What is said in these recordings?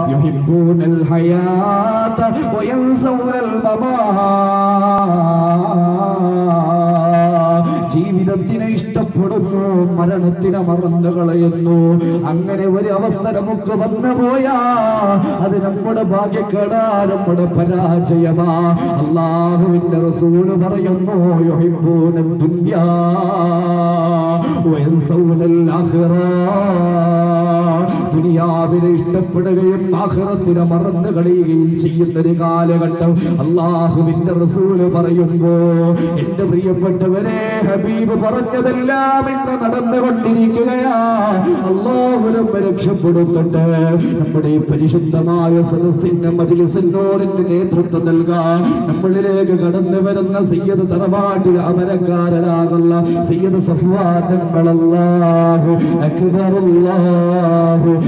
يحبون الحياة وينسون الممات ജീവിതത്തിനെ ഇഷ്ടപ്പെടുന്നു മരണത്തിനെ മറന്നു കളയുന്നു അങ്ങനെ ഒരു അവസ്ഥ നമുക്ക് വന്നു പോയാ അത് നമ്മുടെ ഭാഗ്യക്കേടാ നമ്മുടെ പരാജയമാ അള്ളാഹുവിന്റെ റസൂല് പറയുന്നു യുഹിബ്ബൂന ദുനിയാ വയൻസൗനൽ ആഖിറ ദുനിയാവിനെ ഇഷ്ടപ്പെടുകയും ആഖിറത്തിനെ മറന്നു കളയുകയും ചെയ്യുന്ന ഒരു കാലഘട്ടം അള്ളാഹുവിന്റെ റസൂല് പറയുമ്പോ എന്റെ പ്രിയപ്പെട്ടവരെ ഹബീബ് പറഞ്ഞതെല്ലാം ഇന്ന് നടന്നുകൊണ്ടിരിക്കുകയാ അള്ളാഹു നമ്മെ രക്ഷപ്പെടുത്തട്ടെ നമ്മുടെ ഈ പരിശുദ്ധമായ സദസ്സിന്റെ മജിലിസിനോടിന്റെ നേതൃത്വം നൽകാൻ നമ്മളിലേക്ക് കടന്നു വരുന്ന സയ്യദ് തറവാട്ടിൽ അമരക്കാരനാകുന്ന സയ്യദ് സഫ്വാനങ്ങളല്ലാഹു അക്ബറുല്ലാഹു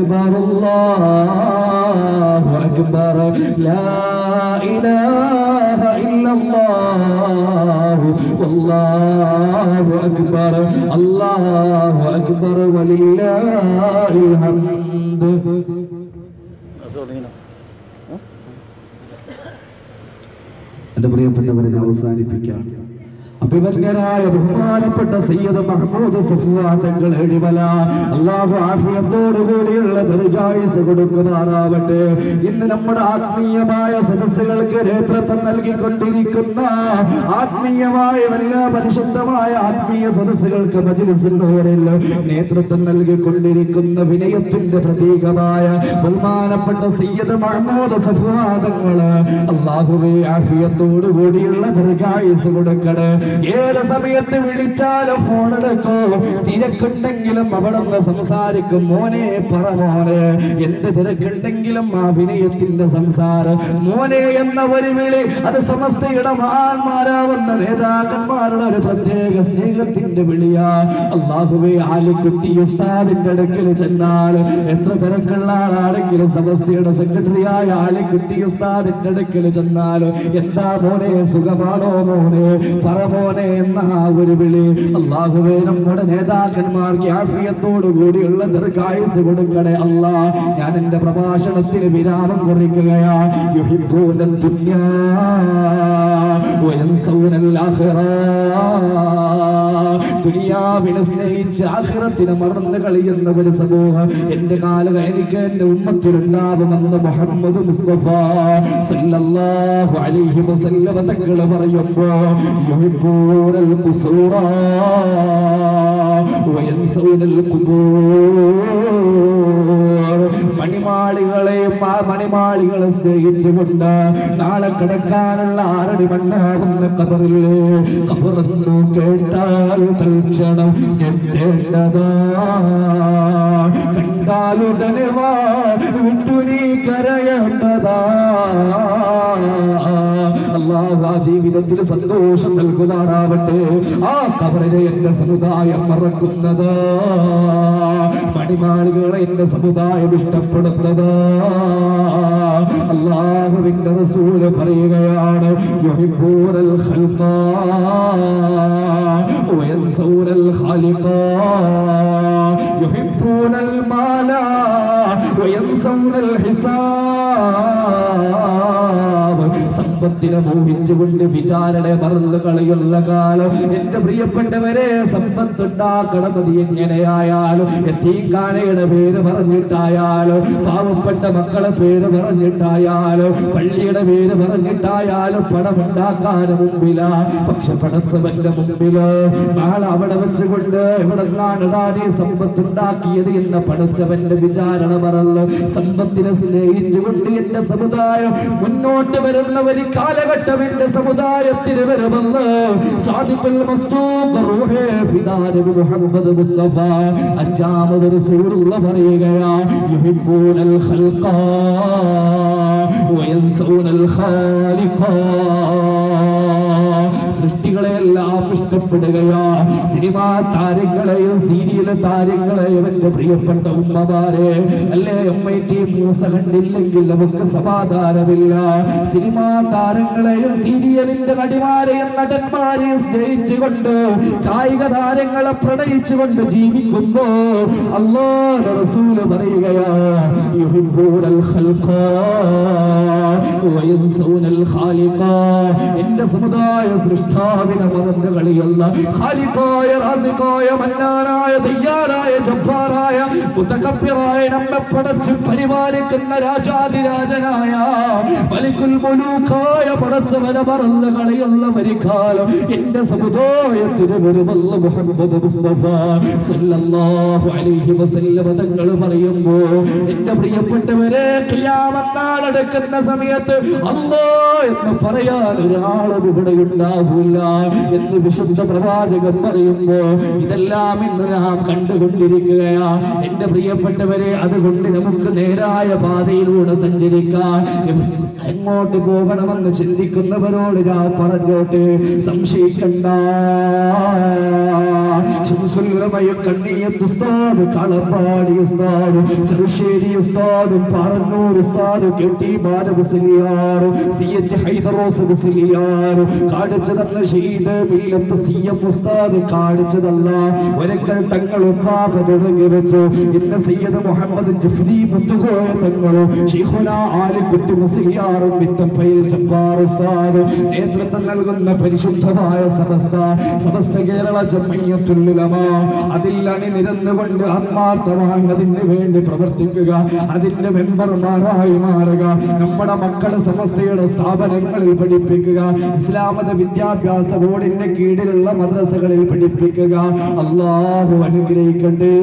അക്ബറുല്ലാഹു അക്ബർ ലാ ഇലാഹ ഇല്ലല്ലാഹു വല്ലാഹു അക്ബർ അല്ലാഹു അക്ബർ വലില്ലാഹിൽ ഹംദ് എന്റെ പ്രിയപ്പെട്ടവരെ ഞാൻ അവസാനിപ്പിക്കാം അഭിമന്യരായ ബഹുമാനപ്പെട്ട സയ്യദ് മഹമ്മൂദ് സഫ്വാ തങ്ങൾ എഴിമല അള്ളാഹു ആഫിയത്തോടു കൂടിയുള്ള ദീർഘായുസ് കൊടുക്കുമാറാവട്ടെ ഇന്ന് നമ്മുടെ ആത്മീയമായ സദസ്സുകൾക്ക് നേതൃത്വം നൽകിക്കൊണ്ടിരിക്കുന്ന ആത്മീയമായ എല്ലാ പരിശുദ്ധമായ ആത്മീയ സദസ്സുകൾക്ക് മജിലിസിന്നവരിൽ നേതൃത്വം നൽകിക്കൊണ്ടിരിക്കുന്ന വിനയത്തിന്റെ പ്രതീകമായ ബഹുമാനപ്പെട്ട സയ്യദ് മഹമ്മൂദ് സഫ്വാ തങ്ങള് അള്ളാഹുവെ ആഫിയത്തോടു കൂടിയുള്ള ദീർഘായുസ് കൊടുക്കണേ ഏത് സമയത്ത് വിളിച്ചാലും ഫോണെടുക്കോ തിരക്കുണ്ടെങ്കിലും അവിടെ നിന്ന് സംസാരിക്കും മോനെ പറ മോനെ എന്ത് തിരക്കുണ്ടെങ്കിലും ആ വിനയത്തിന്റെ സംസാരം മോനെ എന്ന ഒരു വിളി അത് സമസ്തയുടെ മഹാന്മാരാവുന്ന നേതാക്കന്മാരുടെ ഒരു പ്രത്യേക സ്നേഹത്തിന്റെ വിളിയാ അള്ളാഹുവെ ആലിക്കുട്ടി ഉസ്താദിന്റെ അടുക്കൽ ചെന്നാൽ എത്ര തിരക്കുള്ള ആളാണെങ്കിലും സമസ്തയുടെ സെക്രട്ടറിയായ ആലിക്കുട്ടി ഉസ്താദിന്റെ അടുക്കൽ ചെന്നാൽ എന്താ മോനെ സുഖമാണോ മോനെ പറ മോനെ എന്ന ആ ഒരു വിളി അള്ളാഹുവേ നമ്മുടെ നേതാക്കന്മാർക്ക് ആഫിയത്തോടു കൂടിയുള്ള ദീർഘായുസ് കൊടുക്കണേ അല്ലാ ഞാൻ എന്റെ പ്രഭാഷണത്തിന് വിരാമം കുറിക്കുകയാ യുഹിബ്ബൂന ദുനിയാ വയൻസൗനൽ ആഖിറ ദുനിയാവിനെ സ്നേഹിച്ച് ആഖിറത്തിനെ മറന്നു കളിയുന്ന ഒരു സമൂഹം എന്റെ കാലം എനിക്ക് എന്റെ ഉമ്മത്തിലുണ്ടാവുമെന്ന് മുഹമ്മദ് മുസ്തഫ സല്ലല്ലാഹു അലൈഹി വസല്ലമ തങ്ങൾ പറയുമ്പോ യുഹിബ്ബൂനൽ ഖുസൂറ വയൻസൗനൽ ഖുബൂർ മണിമാളികളെയും ആ മണിമാളികളെ സ്നേഹിച്ചുകൊണ്ട് നാളെ കിടക്കാനുള്ള ആറടി മണ്ണാകുന്ന കബറില്ലേ കബറെന്നു കേട്ടാൽ തൽക്ഷണം ഞെട്ടേണ്ടതാ കണ്ടാലുടനെ വാ വിട്ടു നീ കരയേണ്ടതാ അള്ളാഹു ആ ജീവിതത്തിൽ സന്തോഷം നൽകുന്നതാവട്ടെ ആ കബറിനെ എന്റെ സമുദായം മറക്കുന്നത് മണിമാളികളെ എന്റെ സമുദായം ഇഷ്ടപ്പെടുന്നത് അള്ളാഹുവിന്റെ റസൂല് പറയുകയാണ് യുഹിബ്ബൂനൽ ഖൽഖ വയൻസൗനൽ ഖാലിഖ യുഹിബ്ബൂനൽ മാല വയൻസൗനൽ ഹിസാബ് സമ്പത്തിനെ മോഹിച്ചുകൊണ്ട് വിചാരണ മറന്നു കളയുന്ന കാലം എന്റെ പ്രിയപ്പെട്ടവരെ സമ്പത്ത് ഉണ്ടാക്കണമത് എങ്ങനെയായാലും എത്തീക്കാനയുടെ പേര് പറഞ്ഞിട്ടായാലും പാവപ്പെട്ട മക്കളെ പേര് പറഞ്ഞിട്ടായാലും പള്ളിയുടെ പേര് പറഞ്ഞിട്ടായാലും പണം ഉണ്ടാക്കാൻ മുമ്പില പക്ഷെ പടച്ചവന്റെ മുമ്പില് നാളെ അവിടെ വെച്ചുകൊണ്ട് എവിടെ നിന്നാണ് നീ സമ്പത്ത് ഉണ്ടാക്കിയത് എന്ന പടച്ചവന്റെ വിചാരണ മറന്ന് സമ്പത്തിനെ സ്നേഹിച്ചുകൊണ്ട് എന്റെ സമുദായം മുന്നോട്ട് വരുന്ന ഒരു കാലഘട്ടം എന്റെ സമുദായത്തിന് വരുമെന്ന് സാദിഖുൽ മസ്തൂഖ് റൂഹേ ഫിദാ നബി മുഹമ്മദ് മുസ്തഫ അഞ്ചാമത് റസൂലുള്ള പറയുകയാ യുഹിബ്ബൂനൽ ഖൽഖ വയൻസൂനൽ ഖാലിഖ സൃഷ്ടികളെയെല്ലാം ഇഷ്ടപ്പെടുകയാ സിനിമാ താരങ്ങളെയും സീരിയൽ താരങ്ങളെയും എന്റെ പ്രിയപ്പെട്ട ഉമ്മമാരെ അല്ലേ എം ഐ ടി മൂസ കണ്ടില്ലെങ്കിൽ നമുക്ക് സമാധാനമില്ല സിനിമാ താരങ്ങളെയും സീരിയലിന്റെ നടിമാരെയും നടന്മാരെയും സ്നേഹിച്ചുകൊണ്ട് കായിക താരങ്ങളെ പ്രണയിച്ചുകൊണ്ട് ജീവിക്കുമ്പോ അല്ലാഹുവിന്റെ റസൂല് പറയുകയാ യുഹിബ്ബൂനൽ ഖൽഖ വയൻസൂനൽ ഖാലിഖ എന്റെ സമുദായ സൃഷ്ടാവിനെ മറന്നു കളിയല്ല ഖാലിഖായ റാസിഖായ മന്നാനായ ദയ്യാറായ ജബ്ബാറായ മുതകബ്ബിറായ നമ്മെ പടച്ചു പരിപാലിക്കുന്ന രാജാതിരാജനായ മലിക്കുൽ മുലൂക്കായ പടച്ചവനെ മറന്നു കളിയല്ല മരിക്കാലം എന്റെ സമുദായത്തിന് വരുമല്ല മുഹമ്മദ് മുസ്തഫ സല്ലല്ലാഹു അലൈഹി വസല്ലമ തങ്ങൾ പറയുമ്പോ എന്റെ പ്രിയപ്പെട്ടവരെ കിയാമത്താളെടുക്കുന്ന സമയത്ത് അല്ലോ എന്ന് പറയാൻ ഒരാളും ഇവിടെ ഉണ്ടാവില്ല എന്ന് വിശുദ്ധ പ്രവാചകൻ പറയുമ്പോ ഇതെല്ലാം ഇന്ന് നാം കണ്ടുകൊണ്ടിരിക്കുകയാ എന്റെ പ്രിയപ്പെട്ടവരെ അതുകൊണ്ട് നമുക്ക് നേരായ പാതയിലൂടെ സഞ്ചരിക്കാൻ എങ്ങോട്ട് പോകണമെന്ന് ചിന്തിക്കുന്നവരോട് ഞാൻ പറഞ്ഞോട്ടെ സംശയിക്കണ്ട ശംസുല്ലമയ കണ്ണിയത്ത് ഉസ്താദ് കളപ്പാടി ഉസ്താദ് ചെറുശ്ശേരി ഉസ്താദ് പറന്നൂർ ഉസ്താദ് കെട്ടി ബാലബുസലിയാർ സി എച്ച് ഹൈദറോസ് ബുസലിയാർ കാണിച്ചു തന്ന ഷെയ്ദ് മില്ലത്ത് സി എം ഉസ്താദ് കാണിച്ചതല്ല ഒരക്കൽ തങ്ങൾ ഉപ്പാപ തുടങ്ങി വെച്ചു ഇന്ന് സയ്യദ് മുഹമ്മദ് ജഫ്രി മുത്തുകോയ തങ്ങളും ഷെയ്ഖുന ആലിക്കുട്ടി മുസ്ലിയാറും മിത്തപ്പയിൽ ചപ്പാർ ഉസ്താദ് നേതൃത്വം നൽകുന്ന പരിശുദ്ധമായ സമസ്ത സമസ്ത കേരള ജമ്മയ്യത്തുല്ലുലമ അതിൽ അണിനിരന്നുകൊണ്ട് ആത്മാർത്ഥമായി അതിന് വേണ്ടി പ്രവർത്തിക്കുക അതിന്റെ മെമ്പർമാരായി മാറുക നമ്മുടെ മക്കളെ സമസ്തയുടെ സ്ഥാപനങ്ങളിൽ പഠിപ്പിക്കുക ഇസ്ലാമത വിദ്യാഭ്യാസ ബോർഡിന്റെ കീഴിലുള്ള മദ്രസകളിൽ പഠിപ്പിക്കുക അള്ളാഹു അനുഗ്രഹിക്കണ്ടേ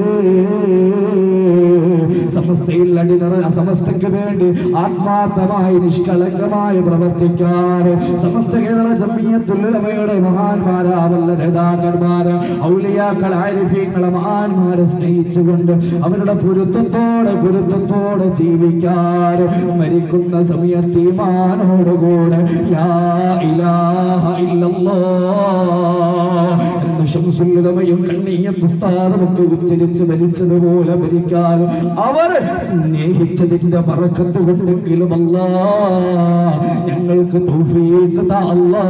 സമസ്തയിൽ അടിനിറ സമസ്തയ്ക്ക് വേണ്ടി ആത്മാർത്ഥമായി നിഷ്കളങ്കമായി പ്രവർത്തിക്കാൻ സമസ്ത കേരള ജമ്മിയത്തുല്ലമയുടെ മഹാന്മാരാവല്ല നേതാക്കന്മാര് ഔലിയാക്കൾ ആരിഫീങ്ങളെ മഹാന്മാരെ സ്നേഹിച്ചുകൊണ്ട് അവരുടെ പൊരുത്തത്തോടെ പൊരുത്തത്തോടെ ജീവിക്കാൻ മരിക്കുന്ന സമയത്ത് ഈമാനോടുകൂടെ ലാ ഇലാഹ ഇല്ലല്ലാഹ് എന്ന ശംസുല്ലമയും കണ്ണീയ പുസ്തകമൊക്കെ ഉച്ചരിച്ച് മരിച്ചതുപോലെ മരിക്കാൻ അവർ സ്നേഹിച്ചതിന്റെ പറക്കത്ത് കൊണ്ടെങ്കിലും അല്ല ഞങ്ങൾക്ക് തൗഫീഖ് താ അല്ലാ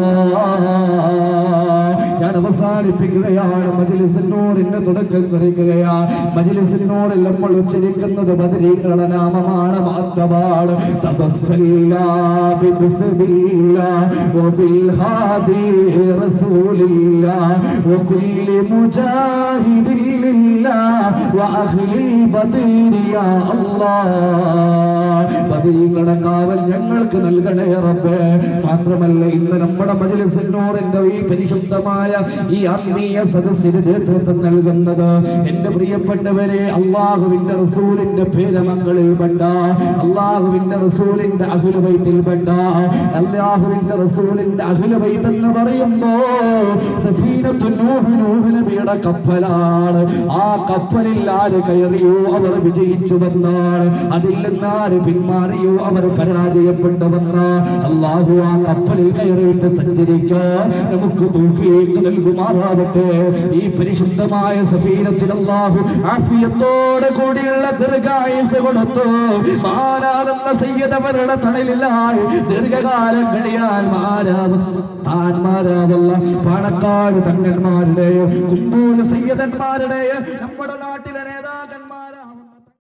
ഞാൻ അവസാനിപ്പിക്കുകയാണ് മജിലിസിനോടിന്റെ തുടക്കം കുറിക്കുകയാണ് മജിലിസിനോടിൽ നമ്മൾ ഉച്ചരിക്കുന്നത് ബദരീകളുടെ നാമമാണ് മാത്രമാണ് തപസ്സല്ലാ ബിസ്മില്ലാ വബിൽഹാദി റസൂലില്ലാ وكل مجاهد لله وأهل البدر يا الله ബദരീങ്ങളുടെ കാവൽ ഞങ്ങൾക്ക് നൽകണേ റബ്ബേ മാത്രമല്ല ഇന്ന് നമ്മുടെ മജിലിസിനോറിന്റെ ഈ പരിശുദ്ധമായ ഈ ആത്മീയ സദസ്സിന് നേതൃത്വം നൽകുന്നത് എന്റെ പ്രിയപ്പെട്ടവരെ അള്ളാഹുവിന്റെ റസൂലിന്റെ പേരമങ്ങളിൽ പെട്ട അള്ളാഹുവിന്റെ റസൂലിന്റെ അഖിലുബൈത്തിൽ പെട്ട അള്ളാഹുവിന്റെ റസൂലിന്റെ അഖിലുബൈത്ത് എന്ന് പറയുമ്പോ സഫീനത്തു നൂഹ് നൂഹ് നബിയുടെ കപ്പലാണ് ആ കപ്പലിൽ ആര് കയറിയോ അവർ വിജയിച്ചുവെന്നാണ് അതിൽ നിന്നാര് പിന്മാറിയോ അവർ പരാജയപ്പെട്ടുവെന്ന് അള്ളാഹു ആ കപ്പലിൽ കയറിയിട്ട് സഞ്ചരിക്കാൻ നമുക്ക് തൗഫീഖ് നൽകുമാറാവട്ടെ ഈ പരിശുദ്ധമായ സഫീനത്തിൽ അള്ളാഹു ആഫിയത്തോടെ കൂടിയുള്ള ദീർഘായുസ് കൊടുത്തു മാനാകുന്ന സയ്യദവരുടെ തണലിലായി ദീർഘകാലം കഴിയാൻ മാരാവ താന്മാരാവല്ല പാണക്കാട് തങ്ങന്മാരുടെയോ കുമ്പൂര് സയ്യദന്മാരുടെയോ നമ്മുടെ നാട്ടിലെ നേതാ